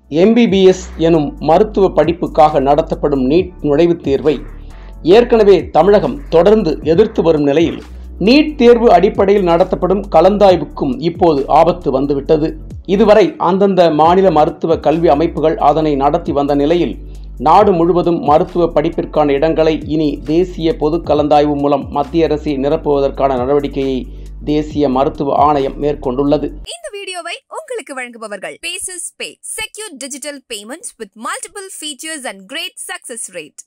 MBBS எனும் மருத்துவ படிப்புக்காக நடத்தப்படும் நீட் நுழைவுத் தேர்வை ஏற்கனவே தமிழகம் தொடர்ந்து எதிர்த்து வரும் நிலையில் நீட் தேர்வு அடிப்படையில் நடத்தப்படும் கலந்தாய்வுக்கும் இப்போது ஆபத்து வந்துவிட்டது இதுவரை அந்தந்த மாநில மருத்துவ கல்வி அமைப்புகள் அதனை நடத்தி வந்த நிலையில் நாடு முழுவதும் மருத்துவ படிப்பிற்கான இடங்களை இனி தேசிய பொது கலந்தாய்வு மூலம் மத்திய அரசே நிரப்புவதற்கான நடவடிக்கையை தேசிய மருத்துவ ஆணையம் மேற்கொண்டுள்ளது இந்த வீடியோவை உங்களுக்கு வழங்குபவர்கள் பேசஸ் pay secure digital payments with multiple features and great success rate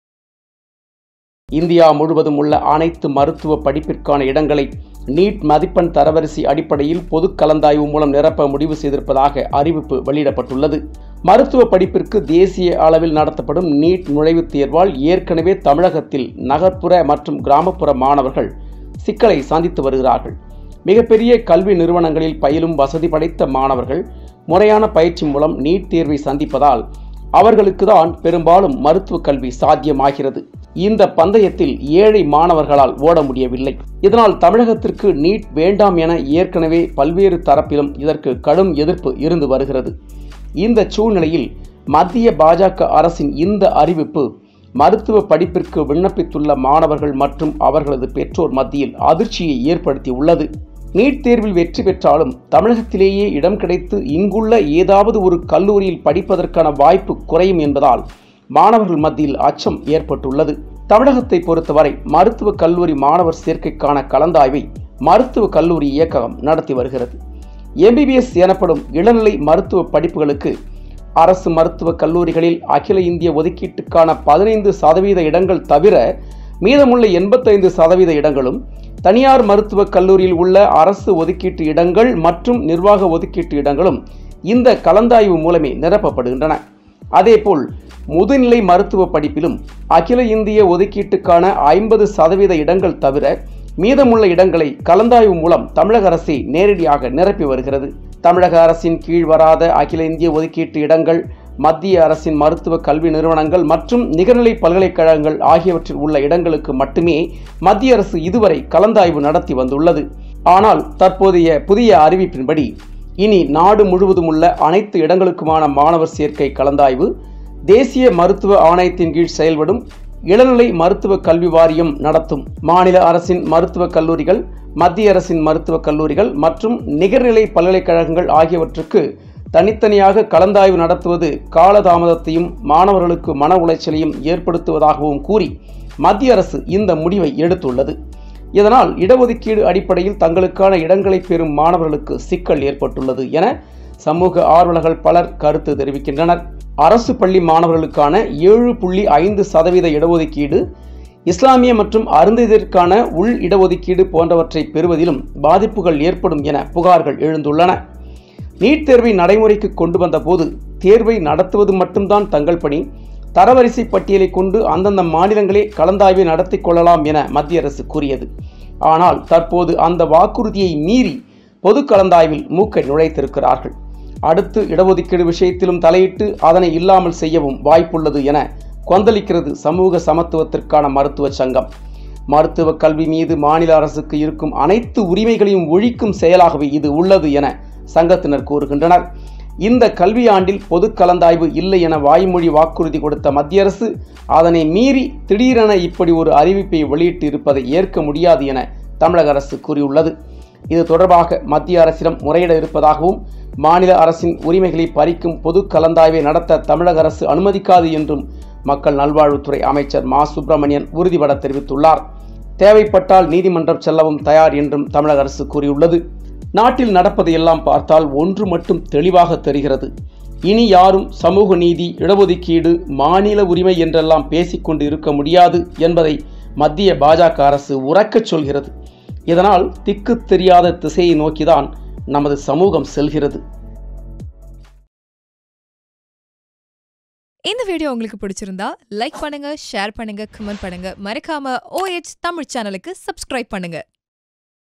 India முழுவதும் உள்ள அனைத்து மருத்துவ படிப்பிற்கான இடங்களை நீட் மதிப்பெண் தரவரிசை அடிப்படையில் பொது கலந்தாய்வு மூலம் நிரப்ப முடிவு செய்திருப்பதாக அறிவிப்பு வெளியிடப்பட்டுள்ளது மருத்துவ படிப்பிற்கு தேசிய அளவில் நடத்தப்படும் நீட் நுழைவுத் தேர்வால் ஏற்கனவே தமிழகத்தில் நகர்ப்புற மற்றும் கிராமப்புற மாணவர்கள் சிக்கலை சந்தித்து வருகிறார்கள் மிகப்பெரிய கல்வி நிறுவனங்களில் பயிலும் வசதி படைத்த மாணவர்கள் முறையான பயிற்சி மூலம் நீட் தேர்வை சந்திப்பதால் அவர்களுக்கு தான் பெரும்பாலும் மருத்துவ கல்வி சாத்தியமாகிறது இந்த பந்தயத்தில் ஏழை மாணவர்களால் ஓட முடியவில்லை இதனால் தமிழகத்திற்கு நீட் வேண்டாம் என ஏற்கனவே பல்வேறு தரப்பிலும் இதற்கு கடும் எதிர்ப்பு இருந்து வருகிறது இந்த சூழ்நிலையில் மத்திய பாஜக அரசின் இந்த அறிவிப்பு மருத்துவ படிப்பிற்கு விண்ணப்பித்துள்ள மாணவர்கள் மற்றும் அவர்களது பெற்றோர் மத்தியில் அதிர்ச்சியை ஏற்படுத்தி உள்ளது நீட் தேர்வில் வெற்றி பெற்றாலும் தமிழகத்திலேயே இடம் கிடைத்து இங்குள்ள ஏதாவது ஒரு கல்லூரியில் படிப்பதற்கான வாய்ப்பு குறையும் என்பதால் மாணவர்கள் மத்தியில் அச்சம் ஏற்பட்டுள்ளது தமிழகத்தை பொறுத்தவரை மருத்துவ கல்லூரி மாணவர் சேர்க்கைக்கான கலந்தாய்வை மருத்துவ கல்லூரி இயக்ககம் நடத்தி வருகிறது எம்பிபிஎஸ் எனப்படும் இளநிலை மருத்துவ படிப்புகளுக்கு அரசு மருத்துவக் கல்லூரிகளில் அகில இந்திய ஒதுக்கீட்டுக்கான பதினைந்து சதவீத இடங்கள் தவிர மீதமுள்ள எண்பத்தைந்து சதவீத இடங்களும் தனியார் மருத்துவக் கல்லூரியில் உள்ள அரசு ஒதுக்கீட்டு இடங்கள் மற்றும் நிர்வாக ஒதுக்கீட்டு இடங்களும் இந்த கலந்தாய்வு மூலமே நிரப்பப்படுகின்றன அதேபோல் முதுநிலை மருத்துவ படிப்பிலும் அகில இந்திய ஒதுக்கீட்டுக்கான ஐம்பது சதவீத இடங்கள் தவிர மீதமுள்ள இடங்களை கலந்தாய்வு மூலம் தமிழக அரசே நேரடியாக நிரப்பி வருகிறது தமிழக அரசின் கீழ் வராத அகில இந்திய ஒதுக்கீட்டு இடங்கள் மத்திய அரசின் மருத்துவ கல்வி நிறுவனங்கள் மற்றும் நிகர்நிலை பல்கலைக்கழகங்கள் ஆகியவற்றில் உள்ள இடங்களுக்கு மட்டுமே மத்திய அரசு இதுவரை கலந்தாய்வு நடத்தி வந்துள்ளது ஆனால் தற்போதைய புதிய அறிவிப்பின்படி இனி நாடு முழுவதும் உள்ள அனைத்து இடங்களுக்குமான மாணவர் சேர்க்கை கலந்தாய்வு தேசிய மருத்துவ ஆணையத்தின் கீழ் செயல்படும் இளநிலை மருத்துவ கல்வி வாரியம் நடத்தும் மாநில அரசின் மருத்துவக் கல்லூரிகள் மத்திய அரசின் மருத்துவக் கல்லூரிகள் மற்றும் நிகர்நிலை பல்கலைக்கழகங்கள் ஆகியவற்றுக்கு தனித்தனியாக கலந்தாய்வு நடத்துவது காலதாமதத்தையும் மாணவர்களுக்கு மன உளைச்சலையும் ஏற்படுத்துவதாகவும் கூறி மத்திய அரசு இந்த முடிவை எடுத்துள்ளது இதனால் இடஒதுக்கீடு அடிப்படையில் தங்களுக்கான இடங்களை பெறும் மாணவர்களுக்கு சிக்கல் ஏற்பட்டுள்ளது என சமூக ஆர்வலர்கள் பலர் கருத்து தெரிவிக்கின்றனர் அரசு பள்ளி மாணவர்களுக்கான ஏழு புள்ளி ஐந்து சதவீத இடஒதுக்கீடு இஸ்லாமிய மற்றும் அருந்ததிற்கான உள் இடஒதுக்கீடு போன்றவற்றை பெறுவதிலும் பாதிப்புகள் ஏற்படும் என புகார்கள் எழுந்துள்ளன நீட் தேர்வை நடைமுறைக்கு கொண்டு வந்தபோது தேர்வை நடத்துவது மட்டும்தான் தங்கள் பணி தரவரிசை பட்டியலை கொண்டு அந்தந்த மாநிலங்களே கலந்தாய்வை நடத்தி கொள்ளலாம் என மத்திய அரசு கூறியது ஆனால் தற்போது அந்த வாக்குறுதியை மீறி பொது கலந்தாய்வில் மூக்கை நுழைத்திருக்கிறார்கள் அடுத்து இடஒதுக்கீடு விஷயத்திலும் தலையிட்டு அதனை இல்லாமல் செய்யவும் வாய்ப்புள்ளது என கொந்தளிக்கிறது சமூக சமத்துவத்திற்கான மருத்துவ சங்கம் மருத்துவ கல்வி மீது மாநில அரசுக்கு இருக்கும் அனைத்து உரிமைகளையும் ஒழிக்கும் செயலாகவே இது உள்ளது என சங்கத்தினர் கூறுகின்றனர் இந்த கல்வியாண்டில் பொது கலந்தாய்வு இல்லை என வாய்மொழி வாக்குறுதி கொடுத்த மத்திய அரசு அதனை மீறி திடீரென இப்படி ஒரு அறிவிப்பை வெளியிட்டு இருப்பதை ஏற்க முடியாது என தமிழக அரசு கூறியுள்ளது இது தொடர்பாக மத்திய அரசிடம் முறையிட இருப்பதாகவும் மாநில அரசின் உரிமைகளை பறிக்கும் பொது கலந்தாய்வை நடத்த தமிழக அரசு அனுமதிக்காது என்றும் மக்கள் நல்வாழ்வுத்துறை அமைச்சர் மா சுப்பிரமணியன் உறுதிபட தெரிவித்துள்ளார் தேவைப்பட்டால் நீதிமன்றம் செல்லவும் தயார் என்றும் தமிழக அரசு கூறியுள்ளது நாட்டில் நடப்பதை எல்லாம் பார்த்தால் ஒன்று மட்டும் தெளிவாக தெரிகிறது இனி யாரும் சமூக நீதி இடஒதுக்கீடு மாநில உரிமை என்றெல்லாம் பேசிக்கொண்டு இருக்க முடியாது என்பதை மத்திய பாஜக அரசு உறக்கச் சொல்கிறது இதனால் திக்கு தெரியாத திசையை நோக்கிதான் நமது சமூகம் செல்கிறது இந்த வீடியோ உங்களுக்கு பிடிச்சிருந்தா லைக் பண்ணுங்க ஷேர் பண்ணுங்க கமெண்ட் பண்ணுங்க மறக்காம ஓஎச் தமிழ் சேனலுக்கு சப்ஸ்கிரைப் பண்ணுங்க